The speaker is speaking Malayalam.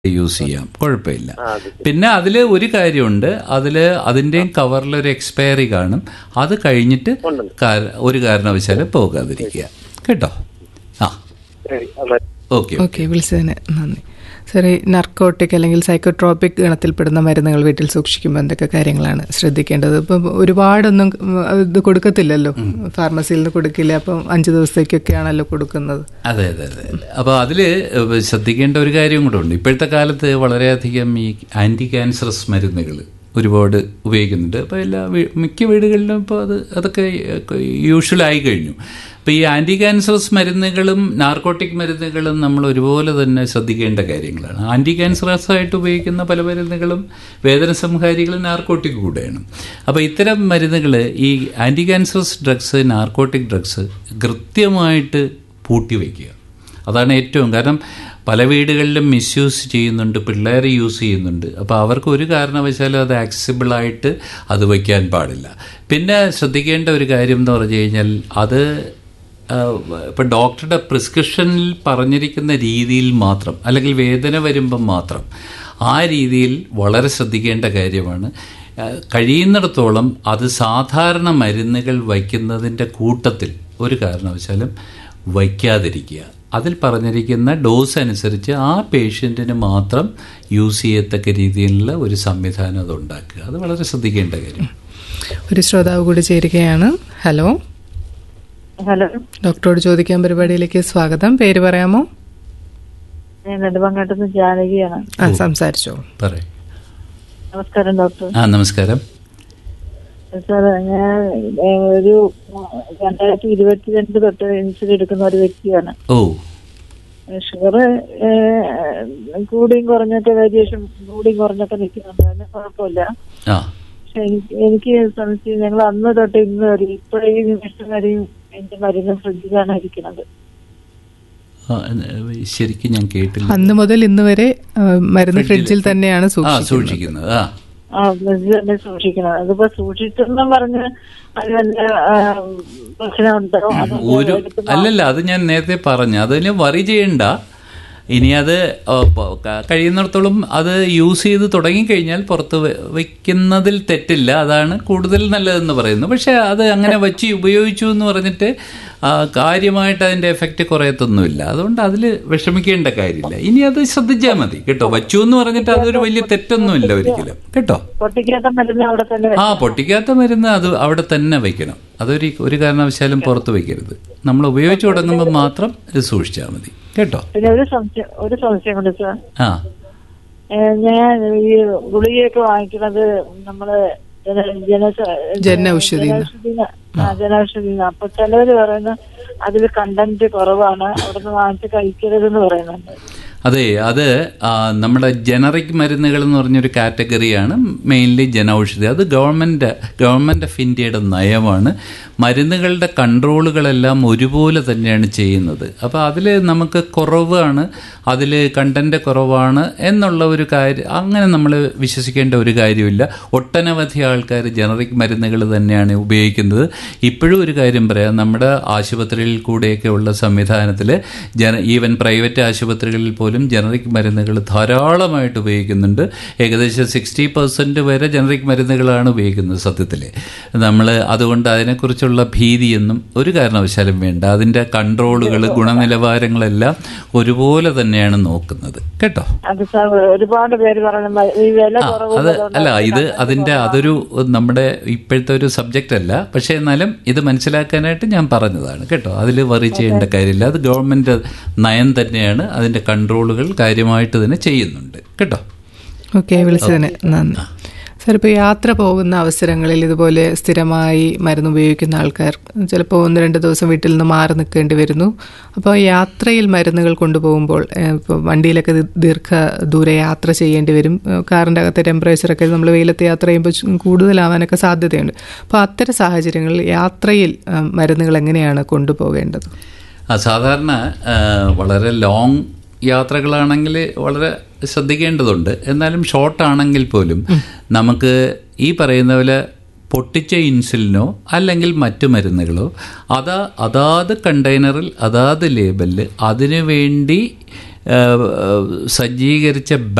യൂസ് ചെയ്യാം കുഴപ്പമില്ല പിന്നെ അതിൽ ഒരു കാര്യമുണ്ട് അതിൽ അതിൻ്റെയും കവറിൽ ഒരു എക്സ്പയറി കാണും അത് കഴിഞ്ഞിട്ട് കാര- ഒരു കാരണവശാലും പോകാതിരിക്കുക കേട്ടോ ആ ശരി അതെ ഓക്കെ ഓക്കെ വിളിച്ചതിന് നന്ദി സാർ ഈ നർക്കോട്ടിക് അല്ലെങ്കിൽ സൈക്കോട്രോപിക് ഗണത്തിൽപ്പെടുന്ന മരുന്നുകൾ വീട്ടിൽ സൂക്ഷിക്കുമ്പോൾ എന്തൊക്കെ കാര്യങ്ങളാണ് ശ്രദ്ധിക്കേണ്ടത് ഇപ്പം ഒരുപാടൊന്നും ഉം, ഇത് കൊടുക്കത്തില്ലല്ലോ ഫാർമസിയിൽ നിന്ന് കൊടുക്കില്ല അപ്പം അഞ്ച് ദിവസത്തേക്കൊക്കെയാണല്ലോ കൊടുക്കുന്നത് അതെ അതെ അതെ അപ്പോൾ അതിൽ ശ്രദ്ധിക്കേണ്ട ഒരു കാര്യം കൂടെ ഉണ്ട് ഇപ്പോഴത്തെ കാലത്ത് വളരെയധികം ഈ ആൻറ്റി ക്യാൻസറസ് മരുന്നുകൾ ഒരുപാട് ഉപയോഗിക്കുന്നുണ്ട് അപ്പോൾ എല്ലാ വീ- മിക്ക വീടുകളിലും ഇപ്പോൾ അത് അതൊക്കെ യൂഷ്വലായി കഴിഞ്ഞു അപ്പോൾ ഈ ആൻറ്റി ക്യാൻസറസ് മരുന്നുകളും നാർക്കോട്ടിക് മരുന്നുകളും നമ്മൾ ഒരുപോലെ തന്നെ ശ്രദ്ധിക്കേണ്ട കാര്യങ്ങളാണ് ആൻറ്റി ക്യാൻസറസ് ആയിട്ട് ഉപയോഗിക്കുന്ന പല മരുന്നുകളും വേദന സംഹാരികളും നാർക്കോട്ടിക് കൂടെയാണ് അപ്പോൾ ഇത്തരം മരുന്നുകൾ ഈ anti cancerous drugs narcotic drugs കൃത്യമായിട്ട് പൂട്ടി വയ്ക്കുക അതാണ് ഏറ്റവും കാരണം പല വീടുകളിലും മിസ്യൂസ് ചെയ്യുന്നുണ്ട് പിള്ളേർ യൂസ് ചെയ്യുന്നുണ്ട് അപ്പോൾ അവർക്ക് ഒരു കാരണവശാലും അത് ആക്സസിബിളായിട്ട് അത് വയ്ക്കാൻ പാടില്ല പിന്നെ ശ്രദ്ധിക്കേണ്ട ഒരു കാര്യം എന്ന് പറഞ്ഞു കഴിഞ്ഞാൽ അത് ഇപ്പം ഡോക്ടറുടെ പ്രിസ്ക്രിപ്ഷനിൽ പറഞ്ഞിരിക്കുന്ന രീതിയിൽ മാത്രം അല്ലെങ്കിൽ വേദന വരുമ്പം മാത്രം ആ രീതിയിൽ വളരെ ശ്രദ്ധിക്കേണ്ട കാര്യമാണ് ആ, കഴിയുന്നിടത്തോളം അത് സാധാരണ മരുന്നുകൾ വയ്ക്കുന്നതിൻ്റെ കൂട്ടത്തിൽ ഒരു കാരണവശാലും വയ്ക്കാതിരിക്കുക അതിൽ പറഞ്ഞിരിക്കുന്ന ഡോസ് അനുസരിച്ച് ആ പേഷ്യൻറ്റിന് മാത്രം യൂസ് ചെയ്യത്തക്ക രീതിയിലുള്ള ഒരു സംവിധാനം അത് ഉണ്ടാക്കുക അത് വളരെ ശ്രദ്ധിക്കേണ്ട കാര്യം ഒരു ശ്രോതാവ് കൂടി ചേരുകയാണ് ഹലോ ഹലോ ഡോക്ടറോട് ചോദിക്കാൻ പരിപാടിയിലേക്ക് സ്വാഗതം പേര് പറയാമോ ഞാൻ നെടുമങ്ങാട്ടുനിന്ന് ജാനകിയാണ് ആ സംസാരിച്ചോ പറയും നമസ്കാരം ഡോക്ടർ ആ നമസ്കാരം സാർ ഞാൻ ഏ, ഒരു രണ്ടായിരത്തി ഇരുപത്തിരണ്ട് തൊട്ട് ഇൻസുലിൻ എടുക്കുന്ന ഒരു വ്യക്തിയാണ് ഓ ഷുഗർ കൂടിയും കുറഞ്ഞൊക്കെ വേരിയേഷൻ കൂടിയും കുറഞ്ഞൊക്കെ നിൽക്കുന്നുണ്ട് അതിന് കുഴപ്പമില്ല ആ പക്ഷെ എനിക്ക് എനിക്ക് സംശയം ഞങ്ങൾ അന്ന് തൊട്ട് ഇന്ന് വരെ ഇപ്പോഴേ ഈ നിമിഷം വരെയും എന്റെ മരുന്ന് ഫ്രിഡ്ജിലാണ് ഇരിക്കുന്നത് ആ, ശരിക്കും ഞാൻ കേട്ടില്ല അന്ന് മുതൽ ഇന്ന് വരെ ആ, മരുന്ന് ഫ്രിഡ്ജിൽ തന്നെയാണ് ആ സൂക്ഷിക്കുന്നത് സൂക്ഷിക്കുന്നത് ആ ആ ഫ്രിഡ്ജിൽ തന്നെ സൂക്ഷിക്കണം അതിപ്പോ സൂക്ഷിച്ചെന്നും പറഞ്ഞ് അത് വല്ല ആ, പ്രശ്നമുണ്ടോ അത് ഒരു അല്ലല്ല അത് ഞാൻ നേരത്തെ പറഞ്ഞു അതിന് വറി ചെയ്യണ്ട ഇനി അത് ആ, പ- ക- കഴിയുന്നിടത്തോളം അത് യൂസ് ചെയ്ത് തുടങ്ങിക്കഴിഞ്ഞാൽ പുറത്ത് വെ- വെക്കുന്നതിൽ തെറ്റില്ല അതാണ് കൂടുതൽ നല്ലതെന്ന് പറയുന്നു പക്ഷേ അത് അങ്ങനെ വെച്ച് ഉപയോഗിച്ചു എന്ന് പറഞ്ഞിട്ട് ആ, കാര്യമായിട്ട് അതിൻ്റെ എഫക്റ്റ് കുറയത്തൊന്നുമില്ല അതുകൊണ്ട് അതിൽ വിഷമിക്കേണ്ട കാര്യമില്ല ഇനി അത് ശ്രദ്ധിച്ചാൽ മതി കേട്ടോ വച്ചു എന്ന് പറഞ്ഞിട്ട് അതൊരു വലിയ തെറ്റൊന്നുമില്ല ഒരിക്കലും കേട്ടോ പൊട്ടിക്കാത്ത മരുന്ന് അവിടെ തന്നെ ആ പൊട്ടിക്കാത്ത മരുന്ന് അത് അവിടെ തന്നെ വെക്കണം അതൊരു ഒരു കാരണവശാലും പുറത്ത് വെക്കരുത് നമ്മൾ ഉപയോഗിച്ച് തുടങ്ങുമ്പോൾ മാത്രം ഇത് സൂക്ഷിച്ചാൽ മതി കേട്ടോ പിന്നെ ഒരു സംശയം ഒരു സംശയം കൊണ്ട് സാർ ആ ഏ, ഞാൻ ഈ ഗുളികയൊക്കെ വാങ്ങിക്കുന്നത് നമ്മള് ജന ജനസ- ജനൗഷധിന്ന്. ജനൗഷധിന്ന് ആ, ജനൗഷധിന്ന് അപ്പൊ ചിലവര് പറയുന്നു അതിൽ കണ്ടന്റ് കുറവാണ് അവിടുന്ന് വാങ്ങിച്ച് കഴിക്കരുതെന്ന് പറയുന്നുണ്ട് അതെ അത് ആ, നമ്മുടെ ജനറിക് മരുന്നുകൾ എന്ന് പറഞ്ഞൊരു കാറ്റഗറിയാണ് മെയിൻലി ജനൌഷധി അത് ഗവൺമെൻറ് ഗവൺമെൻറ് ഓഫ് ഇന്ത്യയുടെ നയമാണ് മരുന്നുകളുടെ കൺട്രോളുകളെല്ലാം ഒരുപോലെ തന്നെയാണ് ചെയ്യുന്നത് അപ്പോൾ അതിൽ നമുക്ക് കുറവാണ് അതിൽ കണ്ടന്റ് കുറവാണ് എന്നുള്ള ഒരു കാര്യം അങ്ങനെ നമ്മൾ വിശ്വസിക്കേണ്ട ഒരു കാര്യമില്ല ഒട്ടനവധി ആൾക്കാർ ജനറിക് മരുന്നുകൾ തന്നെയാണ് ഉപയോഗിക്കുന്നത് ഇപ്പോഴും ഒരു കാര്യം പറയാം നമ്മുടെ ആശുപത്രികളിൽ കൂടെയൊക്കെ ഉള്ള സംവിധാനത്തിൽ ജന ഈവൻ പ്രൈവറ്റ് ആശുപത്രികളിൽ പോലും ജനറിക് മരുന്നുകൾ ധാരാളമായിട്ട് ഉപയോഗിക്കുന്നുണ്ട് ഏകദേശം സിക്സ്റ്റി പെർസെൻറ്റ് വരെ ജനറിക് മരുന്നുകളാണ് ഉപയോഗിക്കുന്നത് സത്യത്തിൽ നമ്മൾ അതുകൊണ്ട് അതിനെക്കുറിച്ചുള്ള ഭീതിയൊന്നും ഒരു കാരണവശാലും വേണ്ട അതിൻ്റെ കൺട്രോളുകൾ ഗുണനിലവാരങ്ങളെല്ലാം ഒരുപോലെ തന്നെയാണ് നോക്കുന്നത് കേട്ടോ അത് സാർ ഒരുപാട് പേര് പറയുന്നു ഈ വില ആ, കുറവ് അത് അല്ല ഇത് അതിന്റെ അതൊരു നമ്മുടെ ഇപ്പോഴത്തെ ഒരു സബ്ജക്റ്റ് അല്ല പക്ഷേ എന്നാലും ഇത് മനസ്സിലാക്കാനായിട്ട് ഞാൻ പറഞ്ഞതാണ് കേട്ടോ അതിൽ വറി ചെയ്യേണ്ട കാര്യമില്ല അത് ഗവൺമെന്റ് നയം തന്നെയാണ് അതിന്റെ കൺട്രോളുകൾ കാര്യമായിട്ട് തന്നെ ചെയ്യുന്നുണ്ട് കേട്ടോ ഓക്കെ വിളിച്ചതിന് നന്ദി സാർ ഇപ്പോൾ യാത്ര പോകുന്ന അവസരങ്ങളിൽ ഇതുപോലെ സ്ഥിരമായി മരുന്ന് ഉപയോഗിക്കുന്ന ആൾക്കാർ ചിലപ്പോൾ ഒന്ന് രണ്ട് ദിവസം വീട്ടിൽ നിന്ന് മാറി നിൽക്കേണ്ടി വരുന്നു അപ്പോൾ യാത്രയിൽ മരുന്നുകൾ കൊണ്ടുപോകുമ്പോൾ ഏഹ്, ഇപ്പോൾ വണ്ടിയിലൊക്കെ ദി- ദീർഘ ദൂരെ യാത്ര ചെയ്യേണ്ടി വരും ഏഹ്, കാറിൻ്റെ അകത്തെ ടെമ്പറേച്ചറൊക്കെ നമ്മൾ വെയിലത്ത് യാത്ര ചെയ്യുമ്പോൾ ചു- കൂടുതലാവാനൊക്കെ സാധ്യതയുണ്ട് അപ്പോൾ അത്തരം സാഹചര്യങ്ങളിൽ യാത്രയിൽ ഏഹ്, മരുന്നുകൾ എങ്ങനെയാണ് കൊണ്ടുപോകേണ്ടത് ആ സാധാരണ ആ, വളരെ ലോങ് യാത്രകളാണെങ്കിൽ വളരെ ശ്രദ്ധിക്കേണ്ടതുണ്ട് എന്നാലും ഷോർട്ട് ആണെങ്കിൽ പോലും നമുക്ക് ഈ പറയുന്ന പോലെ പൊട്ടിച്ച ഇൻസുലിനോ അല്ലെങ്കിൽ മറ്റു മരുന്നുകളോ അതാ അതാത് കണ്ടെയ്നറിൽ അതാത് ലേബലിൽ അതിനു വേണ്ടി ആ, ആ, സജ്ജീകരിച്ച